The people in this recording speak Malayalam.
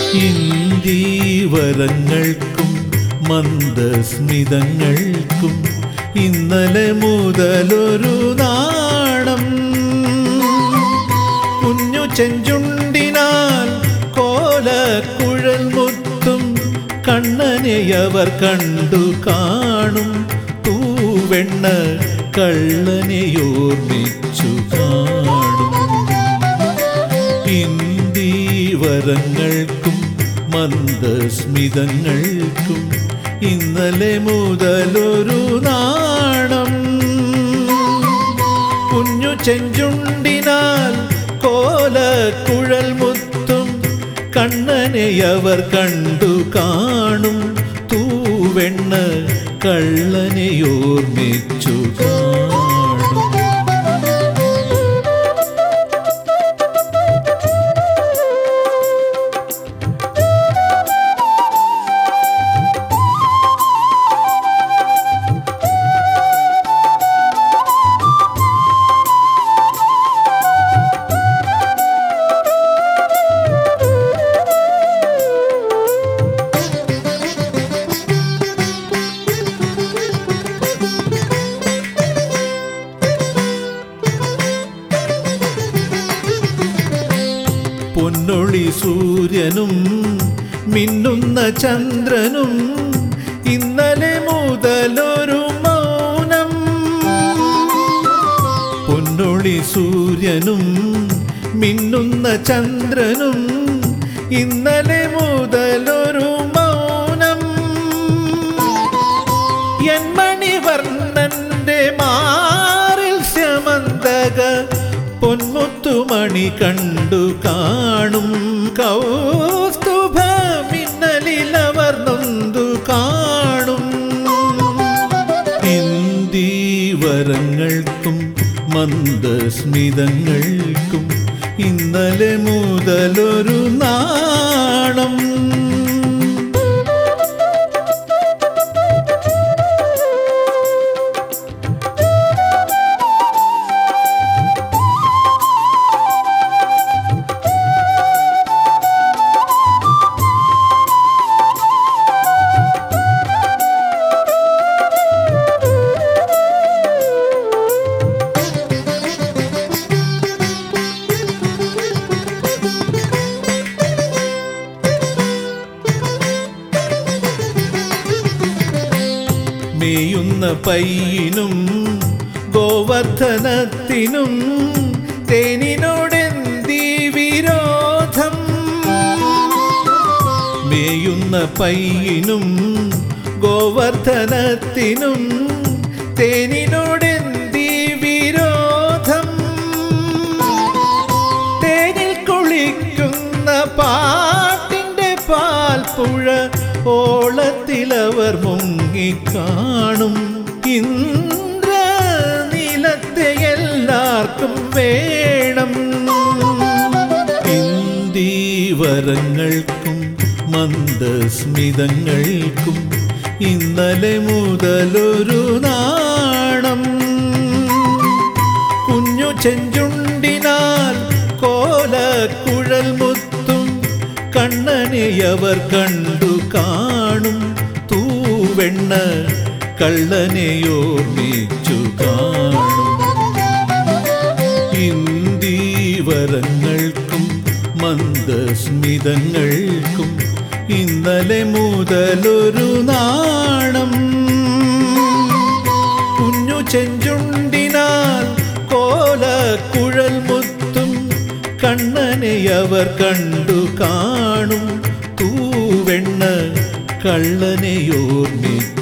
ഇന്ദീവരങ്ങൾക്കും മന്ദസ്മിതങ്ങൾക്കും ഇന്നലെ മുതലൊരു നാണം കുഞ്ഞു ചെഞ്ചുണ്ടിനാൽ കോലക്കുഴൽ മുത്തും കണ്ണനെയവർ കണ്ടു കാണും തൂവെണ്ണ കള്ളനെയോർമ്മിച്ചു കാണും ഇന്ദീവരങ്ങൾക്കും മന്ദസ്മിതങ്ങൾക്കും ഇന്നലെ മുതലൊരു നാണം കുഞ്ഞു ചെഞ്ചുണ്ടിനാൽ കോലക്കുഴൽ മുത്തും കണ്ണനെയവർ കണ്ടു കാണും തൂവെണ്ണ കള്ളനെയോർമ്മിച്ചു കാണും പൊന്നൊളി സൂര്യനും മിന്നുന്ന ചന്ദ്രനും ഇന്നലെ മുതലൊരു മൗനം പൊന്നൊളി സൂര്യനും മിന്നുന്ന ചന്ദ്രനും ഇന്നലെ മുതലൊരു മൗനം എൻ മണിവർണ്ണന്റെ മാറിൽ ശമന്തക പൊന്മുത്തുമണി കണ്ടു കാണും കൗസ്തുഭ മിന്നലിലവർ നൊന്തു കാണും ഇന്ദീവരങ്ങൾക്കും മന്ദസ്മിതങ്ങൾക്കും ഇന്നലെ മുതലൊരു നാണം മേയുന്ന പയ്യനും ഗോവർദ്ധനത്തിനും തേനിനോടെന്തി വിരോധം മേയുന്ന പയ്യനും ഗോവർദ്ധനത്തിനും തേനിനോടെന്തി വിരോധം തേനിൽ കുളിക്കുന്ന പാട്ടിൻ്റെ പാൽപ്പുഴ ഓളത്തിലവർ മുങ്ങിക്കാണും ഇന്ദ്ര നീലത്തെ എല്ലാവർക്കും വേണം ഇന്ദീവരങ്ങൾക്കും മന്ദസ്മിതങ്ങൾക്കും ഇന്നലെ മുതലൊരു നാണം കുഞ്ഞു ചെഞ്ചുണ്ടിനാൽ കോലക്കുഴൽ മുത്തും കണ്ണനെയവർ കണ്ടു കാണും തൂവെണ്ണ കള്ളനെയോർമ്മിച്ചു കാണും ഇന്ദീവരങ്ങൾക്കും മന്ദസ്മിതങ്ങൾക്കും ഇന്നലെ മുതലൊരു നാണം കുഞ്ഞു ചെഞ്ചുണ്ടിനാൽ കോലക്കുഴൽ മുത്തും കണ്ണനെയവർ കണ്ടു കാണും തൂവെണ്ണ കള്ളനെയോർമ്മിച്ചു